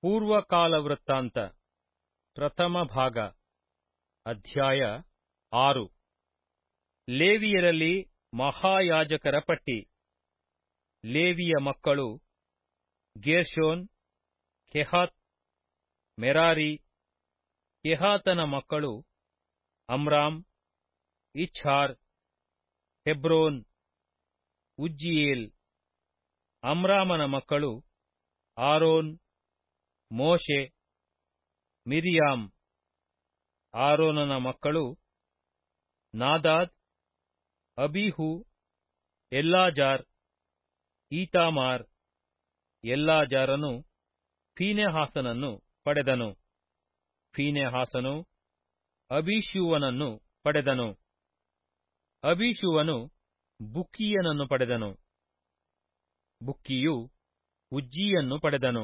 ಪೂರ್ವಕಾಲ ವೃತ್ತಾಂತ ಪ್ರಥಮ ಭಾಗ ಅಧ್ಯಾಯ ಆರು ಲೇವಿಯರಲ್ಲಿ ಮಹಾಯಾಜಕರ ಪಟ್ಟಿ ಲೇವಿಯ ಮಕ್ಕಳು ಗೇರ್ಷೋನ್ ಕೆಹಾತ್ ಮೆರಾರಿ ಕೆಹಾತನ ಮಕ್ಕಳು ಅಮ್ರಾಮ್ ಇಚ್ಹಾರ್ ಹೆಬ್ರೋನ್ ಉಜ್ಜಿಯೇಲ್ ಅಮ್ರಾಮನ ಮಕ್ಕಳು ಆರೋನ್ ಮೋಶೆ ಮಿರಿಯಾಮ್ ಆರೋನನ ಮಕ್ಕಳು ನಾದಾದ್ ಅಬೀಹು ಎಲ್ಲಾಜಾರ್ ಈತಾಮಾರ್ ಎಲ್ಲಾಜಾರನು ಫೀನೆಹಾಸನನ್ನು ಪಡೆದನು ಫೀನೆಹಾಸನು ಅಬೀಷೂವನನ್ನು ಪಡೆದನು ಅಬೀಷೂವನು ಬುಕ್ಕೀಯನನ್ನು ಪಡೆದನು ಬುಕ್ಕಿಯು ಉಜ್ಜೀಯನ್ನು ಪಡೆದನು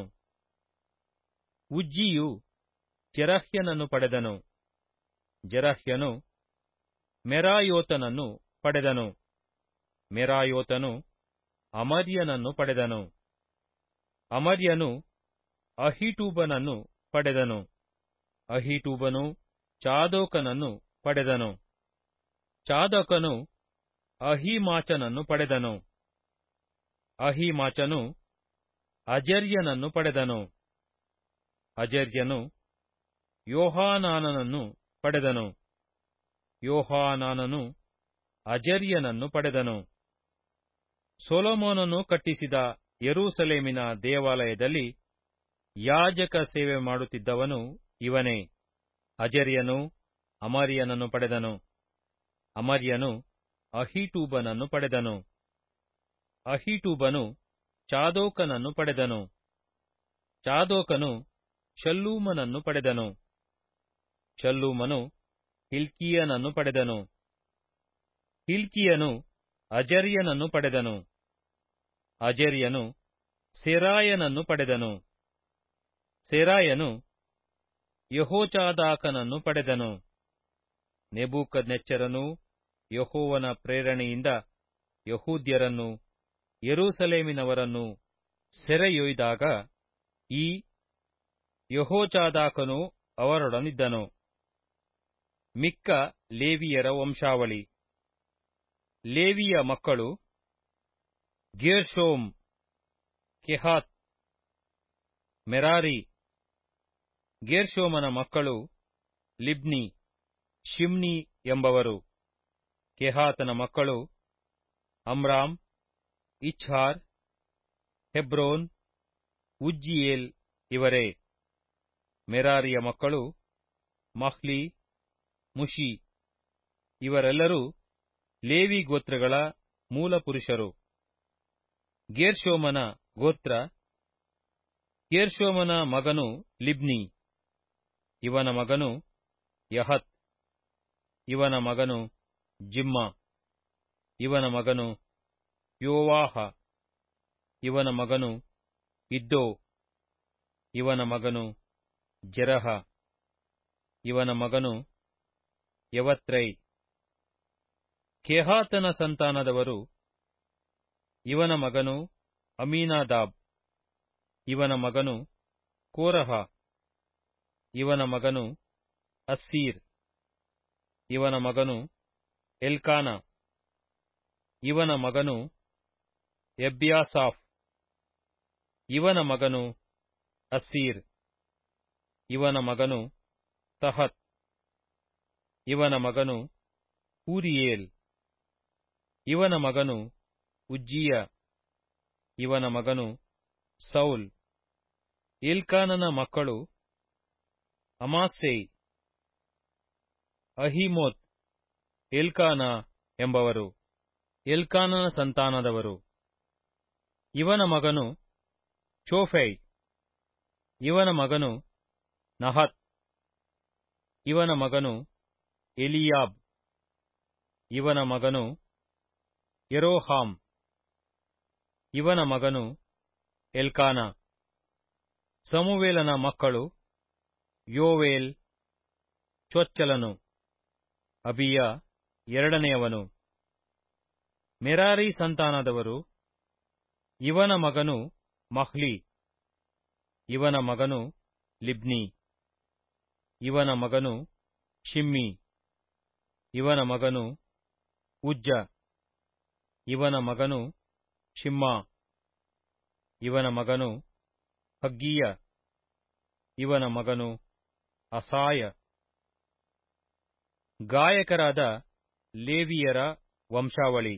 ಉಜ್ಜಿಯು ಜೆರಹ್ಯನನ್ನು ಪಡೆದನು ಜೆರಹ್ಯನು ಮೆರಾಯೋತನನ್ನು ಪಡೆದನು ಮೆರಾಯೋತನು ಅಮರ್ಯನನ್ನು ಪಡೆದನು ಅಮರ್ಯನು ಅಹಿಟೂಬನನ್ನು ಪಡೆದನು ಅಹಿಟೂಬನು ಚಾದೋಕನನ್ನು ಪಡೆದನು ಚಾದೋಕನು ಅಹಿಮಾಚನನ್ನು ಪಡೆದನು ಅಹಿಮಾಚನು ಅಜರ್ಯನನ್ನು ಪಡೆದನು ಅಜರ್ಯನು ಯೋಹಾನಾನನನ್ನು ಪಡೆದನು ಯೋಹಾನಾನನು ಅಜರ್ಯನನ್ನು ಪಡೆದನು ಸೊಲೊಮೋನನು ಕಟ್ಟಿಸಿದ ಯೆರೂಸಲೇಮಿನ ದೇವಾಲಯದಲ್ಲಿ ಯಾಜಕ ಸೇವೆ ಮಾಡುತ್ತಿದ್ದವನು ಇವನೇ ಅಜರ್ಯನು ಅಮರ್ಯನನ್ನು ಪಡೆದನು ಅಮರ್ಯನು ಅಹಿಟೂಬನನ್ನು ಪಡೆದನು ಅಹಿಟೂಬನು ಚಾದೋಕನನ್ನು ಪಡೆದನು ಚಾದೋಕನು ಶಲ್ಲೂಮನನ್ನು ಪಡೆದನು ಶಲ್ಲೂಮನು ಹಿಲ್ಕೀಯನನ್ನು ಪಡೆದನು ಹಿಲ್ಕಿಯನು ಅಜರ್ಯನನ್ನು ಪಡೆದನು ಅಜರ್ಯನು ಸೆರಾಯನನ್ನು ಪಡೆದನು ಸೆರಾಯನು ಯಹೋಚಾದಾಕನನ್ನು ಪಡೆದನು ನೆಬೂಕದ್ನೆಚ್ಚರನು ಯಹೋವನ ಪ್ರೇರಣೆಯಿಂದ ಯಹೂದ್ಯರನ್ನು ಯೆರೂಸಲೇಮಿನವರನ್ನು ಸೆರೆಯೊಯ್ದಾಗ ಈ ಯಹೋಚಾದಾಕನು ಅವರೊಡನಿದ್ದನು ಮಿಕ್ಕ ಲೇವಿಯರ ವಂಶಾವಳಿ ಲೇವಿಯ ಮಕ್ಕಳು ಗೇರ್ಷೋಮ್ ಕೆಹಾತ್ ಮೆರಾರಿ ಗೇರ್ಷೋಮನ ಮಕ್ಕಳು ಲಿಬ್ನಿ ಶಿಮ್ನಿ ಎಂಬವರು ಕೆಹಾತನ ಮಕ್ಕಳು ಅಮ್ರಾಮ್ ಇಚ್ಹಾರ್ ಹೆಬ್ರೋನ್ ಉಜ್ಜಿಯೇಲ್ ಇವರೇ ಮೆರಾರಿಯ ಮಕ್ಕಳು ಮಹ್ಲಿ ಮುಷಿ ಇವರೆಲ್ಲರೂ ಲೇವಿ ಗೋತ್ರಗಳ ಮೂಲಪುರುಷರು ಗೇರ್ಷೋಮನ ಗೋತ್ರ ಗೇರ್ಷೋಮನ ಮಗನು ಲಿಬ್ನಿ ಇವನ ಮಗನು ಯಹತ್ ಇವನ ಮಗನು ಜಿಮ್ಮ ಇವನ ಮಗನು ಯೋವಾಹ ಇವನ ಮಗನು ಇದ್ದೋ ಇವನ ಮಗನು ಜೆರಹ ಇವನ ಮಗನು ಯವತ್ರೈ ಕೆಹಾತನ ಸಂತಾನದವರು ಇವನ ಮಗನು ಅಮೀನಾದಾಬ್ ಇವನ ಮಗನು ಕೋರಹ ಇವನ ಮಗನು ಅಸ್ಸೀರ್ ಇವನ ಮಗನು ಎಲ್ಕಾನ ಇವನ ಮಗನು ಎಬ್ಯಾಸಾಫ್ ಇವನ ಮಗನು ಅಸ್ಸೀರ್ ಇವನ ಮಗನು ತಹತ್ ಇವನ ಮಗನು ಊರಿಯೇಲ್ ಇವನ ಮಗನು ಉಜ್ಜಿಯ ಇವನ ಮಗನು ಸೌಲ್ ಇಲ್ಕಾನನ ಮಕ್ಕಳು ಅಮಾಸೈ ಅಹಿಮೋತ್ ಎಲ್ಕಾನ ಎಂಬವರು ಎಲ್ಕಾನನ ಸಂತಾನದವರು ಇವನ ಮಗನು ಚೋಫೈ ಇವನ ಮಗನು ನಹತ್ ಇವನ ಮಗನು ಎಲಿಯಾಬ್ ಇವನ ಮಗನು ಯೆರೋಹಾಮ್ ಇವನ ಮಗನು ಎಲ್ಕಾನ ಸಮುವೇಲನ ಮಕ್ಕಳು ಯೋವೇಲ್ ಚೊಚ್ಚಲನು ಅಬಿಯ ಎರಡನೆಯವನು ಮೆರಾರಿ ಸಂತಾನದವರು ಇವನ ಮಗನು ಮಹ್ಲಿ ಇವನ ಮಗನು ಲಿಬ್ನಿ ಇವನ ಮಗನು ಶಿಮ್ಮಿ ಇವನ ಮಗನು ಉಜ್ಜ ಇವನ ಮಗನು ಶಿಮ್ಮ ಇವನ ಮಗನು ಹಗ್ಗೀಯ ಇವನ ಮಗನು ಅಸಾಯ ಗಾಯಕರಾದ ಲೇವಿಯರ ವಂಶಾವಳಿ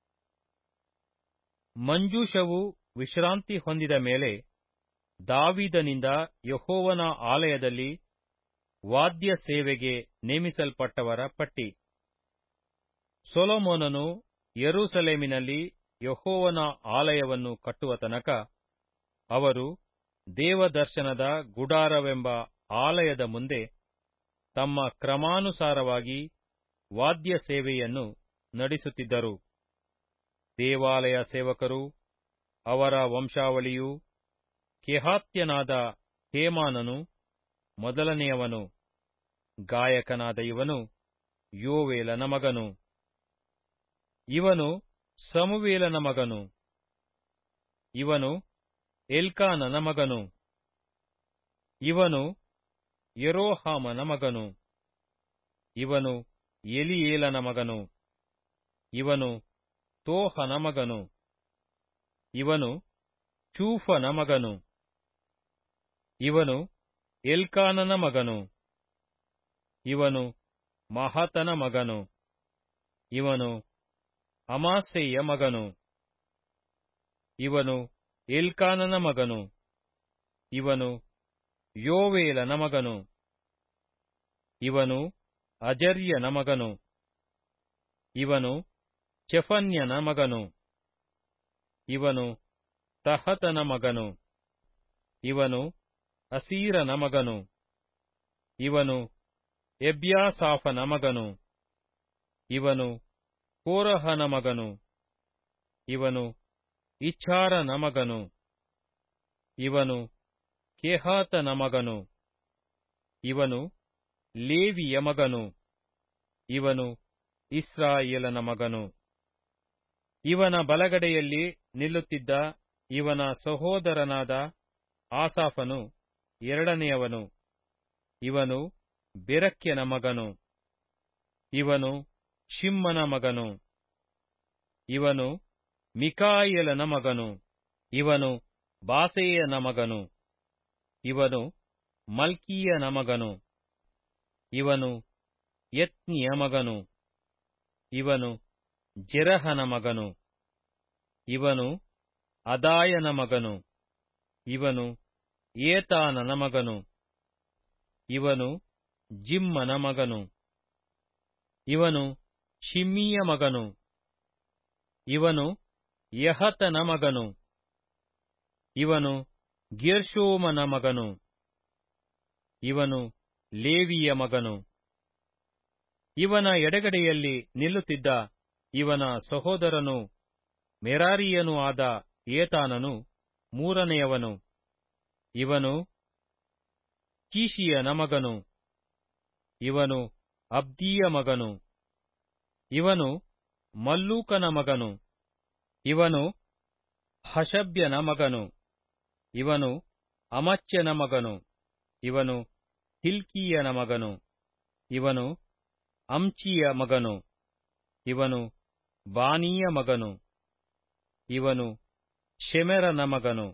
ಮಂಜೂಷವು ವಿಶ್ರಾಂತಿ ಹೊಂದಿದ ಮೇಲೆ ದಾವಿದನಿಂದ ಯಹೋವನ ಆಲಯದಲ್ಲಿ ವಾದ್ಯ ಸೇವೆಗೆ ನೇಮಿಸಲ್ಪಟ್ಟವರ ಪಟ್ಟಿ ಸೊಲೊಮೋನನು ಯೆರೂಸಲೇಮಿನಲ್ಲಿ ಯಹೋವನ ಆಲಯವನ್ನು ಕಟ್ಟುವ ತನಕ ಅವರು ದೇವದರ್ಶನದ ಗುಡಾರವೆಂಬ ಆಲಯದ ಮುಂದೆ ತಮ್ಮ ಕ್ರಮಾನುಸಾರವಾಗಿ ವಾದ್ಯ ಸೇವೆಯನ್ನು ನಡೆಸುತ್ತಿದ್ದರು ದೇವಾಲಯ ಸೇವಕರು ಅವರ ವಂಶಾವಳಿಯು ಕೆಹಾತ್ಯನಾದ ಹೇಮಾನನು ಮೊದಲನೆಯವನು ಗಾಯಕನಾದ ಇವನು ಯೋವೇಲನ ಮಗನು ಇವನು ಸಮುವೇಲನ ಮಗನು ಇವನು ಎಲ್ಕಾನನ ಮಗನು ಇವನು ಯೆರೋಹಾಮನ ಮಗನು ಇವನು ಎಲಿಯೇಲನ ಮಗನು ಇವನು ತೋಹನ ಮಗನು ಇವನು ಚೂಫನ ಮಗನು ಇವನು ಎಲ್ಕಾನನ ಮಗನು ಇವನು ಮಹತನ ಮಗನು ಇವನು ಅಮಾಸೆಯ ಮಗನು ಇವನು ಎಲ್ಕಾನನ ಮಗನು ಇವನು ಯೋವೇಲನ ಮಗನು ಇವನು ಅಜರ್ಯನ ಮಗನು ಇವನು ಚೆಫನ್ಯನ ಮಗನು ಇವನು ತಹತನ ಮಗನು ಇವನು ಅಸೀರನ ಮಗನು ಇವನು ಎಬ್ಯಾಸಾಫನ ಮಗನು ಇವನು ಕೋರಹನ ಮಗನು ಇವನು ಇಚ್ಛಾರನ ಮಗನು ಇವನು ಕೆಹಾತನ ಮಗನು ಇವನು ಲೇವಿಯ ಮಗನು ಇವನು ಇಸ್ರಾಯೇಲನ ಮಗನು ಇವನ ಬಲಗಡೆಯಲ್ಲಿ ನಿಲ್ಲುತ್ತಿದ್ದ ಇವನ ಸಹೋದರನಾದ ಆಸಾಫನು ಎರಡನೆಯವನು ಇವನು ಬೆರಕ್ಯನ ಮಗನು ಇವನು ಶಿಮ್ಮನ ಮಗನು ಇವನು ಮಿಕಾಯೇಲನ ಮಗನು ಇವನು ಬಾಸೇಯನ ಮಗನು ಇವನು ಮಲ್ಕೀಯನ ಮಗನು ಇವನು ಯತ್ನಿಯ ಮಗನು ಇವನು ಜೆರಹನ ಮಗನು ಇವನು ಅದಾಯನ ಮಗನು ಇವನು ಏತಾನನ ಮಗನು ಇವನು ಜಿಮ್ಮನ ಮಗನು ಇವನು ಶಿಮ್ಮಿಯ ಮಗನು ಇವನು ಯಹತನ ಮಗನು ಇವನು ಗೆರ್ಷೋಮನ ಮಗನು ಇವನು ಲೇವಿಯ ಮಗನು ಇವನ ಎಡಗಡೆಯಲ್ಲಿ ನಿಲ್ಲುತ್ತಿದ್ದ ಇವನ ಸಹೋದರನು ಮೆರಾರಿಯನೂ ಆದ ಏತಾನನು ಮೂರನೆಯವನು ಇವನು ಕೀಶಿಯನ ಮಗನು ಇವನು ಅಬ್ದಿಯ ಮಗನು ಇವನು ಮಲ್ಲೂಕನ ಮಗನು ಇವನು ಹಷಬ್ಯನ ಮಗನು ಇವನು ಅಮಚ್ಯನ ಮಗನು ಇವನು ಹಿಲ್ಕೀಯನ ಮಗನು ಇವನು ಅಂಚಿಯ ಮಗನು ಇವನು ಬಾನಿಯ ಮಗನು ಇವನು ಶೆಮೆರನ ಮಗನು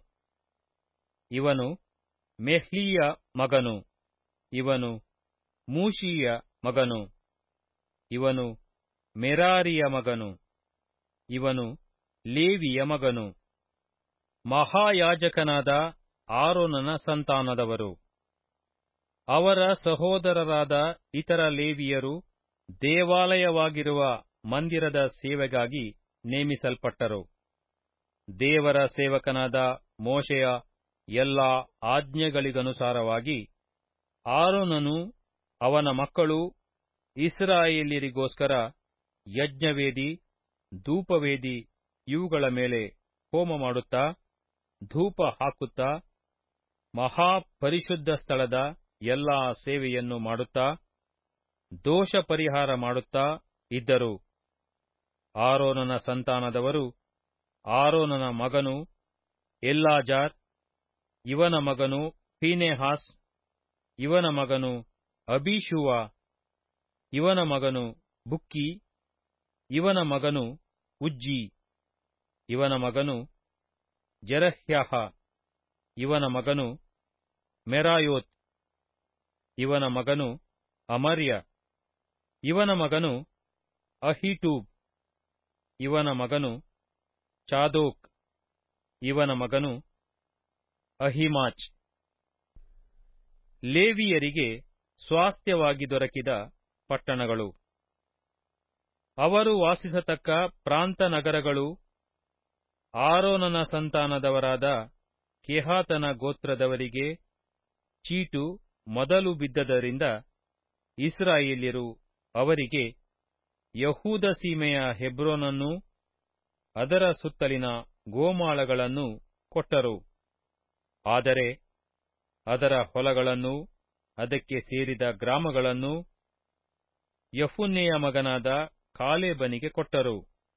ಇವನು ಮೆಹ್ಲಿಯ ಮಗನು ಇವನು ಮೂಷಿಯ ಮಗನು ಇವನು ಮೆರಾರಿಯ ಮಗನು ಇವನು ಲೇವಿಯ ಮಗನು ಮಹಾಯಾಜಕನಾದ ಆರೋನನ ಸಂತಾನದವರು ಅವರ ಸಹೋದರರಾದ ಇತರ ಲೇವಿಯರು ದೇವಾಲಯವಾಗಿರುವ ಮಂದಿರದ ಸೇವೆಗಾಗಿ ನೇಮಿಸಲ್ಪಟ್ಟರು ದೇವರ ಸೇವಕನಾದ ಮೋಶೆಯ ಎಲ್ಲಾ ಆಜ್ಞೆಗಳಿಗನುಸಾರವಾಗಿ ಆರೋನನು ಅವನ ಮಕ್ಕಳು ಇಸ್ರಾಯೇಲಿಯರಿಗೋಸ್ಕರ ಯಜ್ಞವೇದಿ ಧೂಪವೇದಿ ಇವುಗಳ ಮೇಲೆ ಹೋಮ ಮಾಡುತ್ತಾ ಧೂಪ ಹಾಕುತ್ತಾ ಮಹಾಪರಿಶುದ್ಧ ಸ್ಥಳದ ಎಲ್ಲಾ ಸೇವೆಯನ್ನು ಮಾಡುತ್ತಾ ದೋಷ ಪರಿಹಾರ ಮಾಡುತ್ತಾ ಇದ್ದರು ಆರೋನನ ಸಂತಾನದವರು ಆರೋನನ ಮಗನು ಎಲ್ಲಾಜಾರ್ ಇವನ ಮಗನು ಫೀನೆಹಾಸ್ ಇವನ ಮಗನು ಅಬೀಷೂವ ಇವನ ಮಗನು ಬುಕ್ಕಿ ಇವನ ಮಗನು ಉಜ್ಜಿ ಇವನ ಮಗನು ಜೆರಹ್ಯಾಹ ಇವನ ಮಗನು ಮೆರಾಯೋತ್ ಇವನ ಮಗನು ಅಮರ್ಯ ಇವನ ಮಗನು ಅಹಿಟೂಬ್ ಇವನ ಮಗನು ಚಾದೋಕ್ ಇವನ ಮಗನು ಅಹಿಮಾಚ್ ಲೇವಿಯರಿಗೆ ಸ್ವಾಸ್ಥ್ಯವಾಗಿ ದೊರಕಿದ ಪಟ್ಟಣಗಳು ಅವರು ವಾಸಿಸತಕ್ಕ ಪ್ರಾಂತ ನಗರಗಳು ಆರೋನನ ಸಂತಾನದವರಾದ ಕೆಹಾತನ ಗೋತ್ರದವರಿಗೆ ಚೀಟು ಮೊದಲು ಬಿದ್ದದರಿಂದ ಇಸ್ರಾಯೇಲ್ಯರು ಅವರಿಗೆ ಯಹೂದ ಸೀಮೆಯ ಹೆಬ್ರೋನನ್ನೂ ಅದರ ಸುತ್ತಲಿನ ಗೋಮಾಳಗಳನ್ನು ಕೊಟ್ಟರು ಆದರೆ ಅದರ ಹೊಲಗಳನ್ನೂ ಅದಕ್ಕೆ ಸೇರಿದ ಗ್ರಾಮಗಳನ್ನೂ ಯಫುನ್ನೆಯ ಮಗನಾದ ಕಾಲೇಬನಿಗೆ ಕೊಟ್ಟರು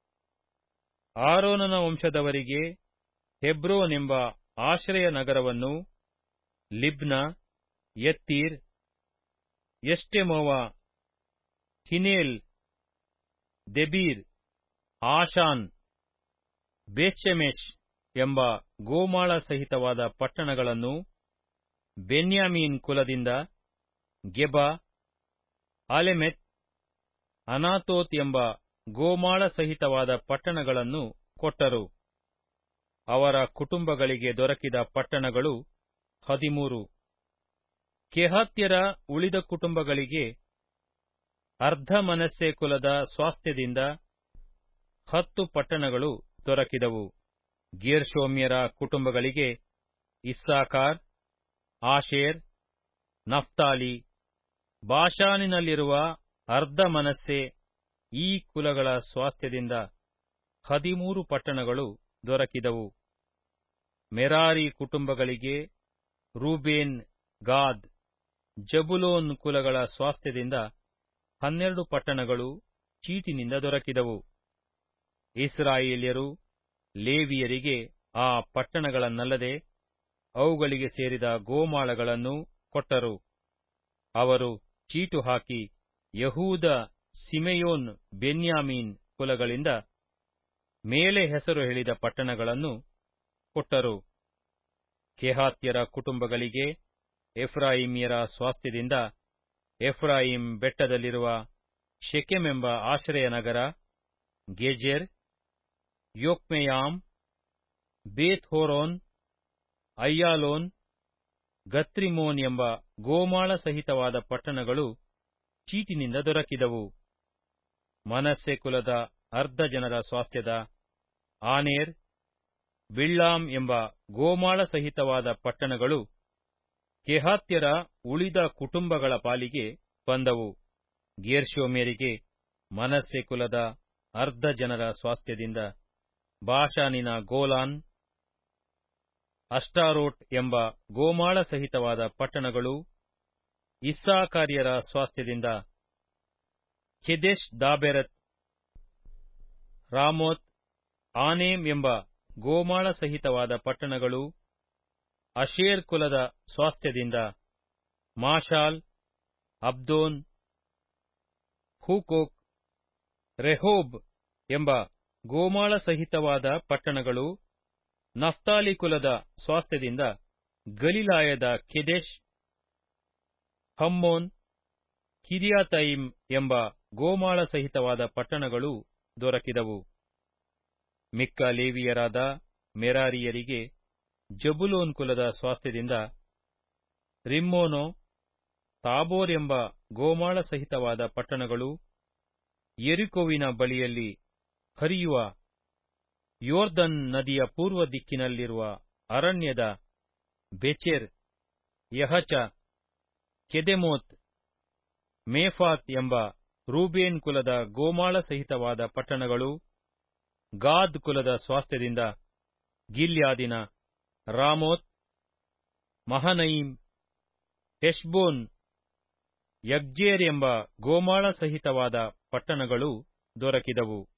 ಆರೋನನ ವಂಶದವರಿಗೆ ಹೆಬ್ರೋನೆಂಬ ಆಶ್ರಯ ನಗರವನ್ನು ಲಿಬ್ನ ಯತ್ತೀರ್ ಎಷ್ಟೆಮೋವ ಹಿನೇಲ್ ದೆಬೀರ್ ಆಶಾನ್ ಬೇತ್ಷೆಮೆಷ್ ಎಂಬ ಗೋಮಾಳ ಸಹಿತವಾದ ಪಟ್ಟಣಗಳನ್ನು ಬೆನ್ಯಾಮೀನ್ ಕುಲದಿಂದ ಗೆಬ ಅಲೆಮೆತ್ ಅನಾತೋತ್ ಎಂಬ ಗೋಮಾಳ ಸಹಿತವಾದ ಪಟ್ಟಣಗಳನ್ನು ಕೊಟ್ಟರು ಅವರ ಕುಟುಂಬಗಳಿಗೆ ದೊರಕಿದ ಪಟ್ಟಣಗಳು ಹದಿಮೂರು ಕೆಹಾತ್ಯರ ಉಳಿದ ಕುಟುಂಬಗಳಿಗೆ ಅರ್ಧ ಮನಸ್ಸೆ ಕುಲದ ಸ್ವಾಸ್ಥ್ಯದಿಂದ ಹತ್ತು ಪಟ್ಟಣಗಳು ದೊರಕಿದವು ಗೇರ್ಷೋಮ್ಯರ ಕುಟುಂಬಗಳಿಗೆ ಇಸ್ಸಾಕಾರ್ ಆಶೇರ್ ನಫ್ತಾಲಿ ಬಾಷಾನಿನಲ್ಲಿರುವ ಅರ್ಧ ಮನಸ್ಸೆ ಈ ಕುಲಗಳ ಸ್ವಾಸ್ಥ್ಯದಿಂದ ಹದಿಮೂರು ಪಟ್ಟಣಗಳು ದೊರಕಿದವು ಮೆರಾರಿ ಕುಟುಂಬಗಳಿಗೆ ರೂಬೇನ್ ಗಾದ್ ಜಬುಲೋನ್ ಕುಲಗಳ ಸ್ವಾಸ್ಥ್ಯದಿಂದ ಹನ್ನೆರಡು ಪಟ್ಟಣಗಳು ಚೀಟಿನಿಂದ ದೊರಕಿದವು ಇಸ್ರಾಯೇಲ್ಯರು ಲೇವಿಯರಿಗೆ ಆ ಪಟ್ಟಣಗಳನ್ನಲ್ಲದೆ ಅವುಗಳಿಗೆ ಸೇರಿದ ಗೋಮಾಳಗಳನ್ನು ಕೊಟ್ಟರು ಅವರು ಚೀಟು ಹಾಕಿ ಯಹೂದ ಸಿಮೆಯೋನ್ ಬೆನ್ಯಾಮೀನ್ ಕುಲಗಳಿಂದ ಮೇಲೆ ಹೆಸರು ಹೇಳಿದ ಪಟ್ಟಣಗಳನ್ನು ಕೊಟ್ಟರು ಕೆಹಾತ್ಯರ ಕುಟುಂಬಗಳಿಗೆ ಎಫ್ರಾಯಿಮ್ಯರ ಸ್ವಾಸ್ಥ್ಯದಿಂದ ಎಫ್ರಾಯಿಂ ಬೆಟ್ಟದಲ್ಲಿರುವ ಶೆಕೆಮೆಂಬ ಆಶ್ರಯ ನಗರ ಗೆಜೆರ್ ಯೋಕ್ಮೆಯಾಮ್ ಬೇತ್ ಹೋರೋನ್ ಅಯ್ಯಾಲೋನ್ ಗತ್ರಿಮೋನ್ ಎಂಬ ಗೋಮಾಳ ಸಹಿತವಾದ ಪಟ್ಟಣಗಳು ಚೀಟಿನಿಂದ ದೊರಕಿದವು ಮನಸ್ಸೆ ಕುಲದ ಅರ್ಧ ಜನರ ಸ್ವಾಸ್ಥ್ಯದ ಆನೇರ್ ಬಿಳ್ಳಾಮ್ ಎಂಬ ಗೋಮಾಳ ಸಹಿತವಾದ ಪಟ್ಟಣಗಳು ಕೆಹಾತ್ಯರ ಉಳಿದ ಕುಟುಂಬಗಳ ಪಾಲಿಗೆ ಬಂದವು ಗೇರ್ಷೋಮ್ಯರಿಗೆ ಮನಸ್ಸೆ ಕುಲದ ಅರ್ಧ ಜನರ ಸ್ವಾಸ್ಥ್ಯದಿಂದ ಬಾಷಾನಿನ ಗೋಲಾನ್ ಅಷ್ಟಾರೋಟ್ ಎಂಬ ಗೋಮಾಳ ಸಹಿತವಾದ ಪಟ್ಟಣಗಳು ಇಸ್ಸಾಕಾರ್ಯರ ಸ್ವಾಸ್ಥ್ಯದಿಂದ ಖೆದೆಶ್ ದಾಬೆರತ್ ರಾಮೋತ್ ಆನೇಮ್ ಎಂಬ ಗೋಮಾಳ ಸಹಿತವಾದ ಪಟ್ಟಣಗಳು ಅಶೇರ್ ಕುಲದ ಸ್ವಾಸ್ಥ್ಯದಿಂದ ಮಾಷಾಲ್ ಅಬ್ದೋನ್ ಹೂಕೋಕ್ ರೆಹೋಬ್ ಎಂಬ ಗೋಮಾಳ ಸಹಿತವಾದ ಪಟ್ಟಣಗಳು ನಫ್ತಾಲಿ ಕುಲದ ಸ್ವಾಸ್ಥ್ಯದಿಂದ ಗಲಿಲಾಯದ ಕೆದೆಶ್ ಹಮ್ಮೋನ್ ಕಿರಿಯಾತಯಿಮ್ ಎಂಬ ಗೋಮಾಳ ಸಹಿತವಾದ ಪಟ್ಟಣಗಳು ದೊರಕಿದವು ಮಿಕ್ಕ ಲೇವಿಯರಾದ ಮೆರಾರಿಯರಿಗೆ ಜಬುಲೋನ್ ಕುಲದ ಸ್ವಾಸ್ಥ್ಯದಿಂದ ರಿಮ್ಮೋನೋ ತಾಬೋರ್ ಎಂಬ ಗೋಮಾಳ ಸಹಿತವಾದ ಪಟ್ಟಣಗಳು ಯೆರಿಕೋವಿನ ಬಳಿಯಲ್ಲಿ ಹರಿಯುವ ಯೋರ್ದನ್ ನದಿಯ ಪೂರ್ವ ದಿಕ್ಕಿನಲ್ಲಿರುವ ಅರಣ್ಯದ ಬೆಚೆರ್ ಯಹಚ ಕೆದೆಮೋತ್ ಮೇಫಾತ್ ಎಂಬ ರೂಬೇನ್ ಕುಲದ ಗೋಮಾಳ ಸಹಿತವಾದ ಪಟ್ಟಣಗಳು ಗಾದ್ ಕುಲದ ಸ್ವಾಸ್ಥ್ಯದಿಂದ ಗಿಲ್ಯಾದಿನ ರಾಮೋತ್ ಮಹನಯಿಮ್ ಹೆಷ್ಬೋನ್ ಯಗ್ಜೇರ್ ಎಂಬ ಗೋಮಾಳ ಸಹಿತವಾದ ಪಟ್ಟಣಗಳು ದೊರಕಿದವು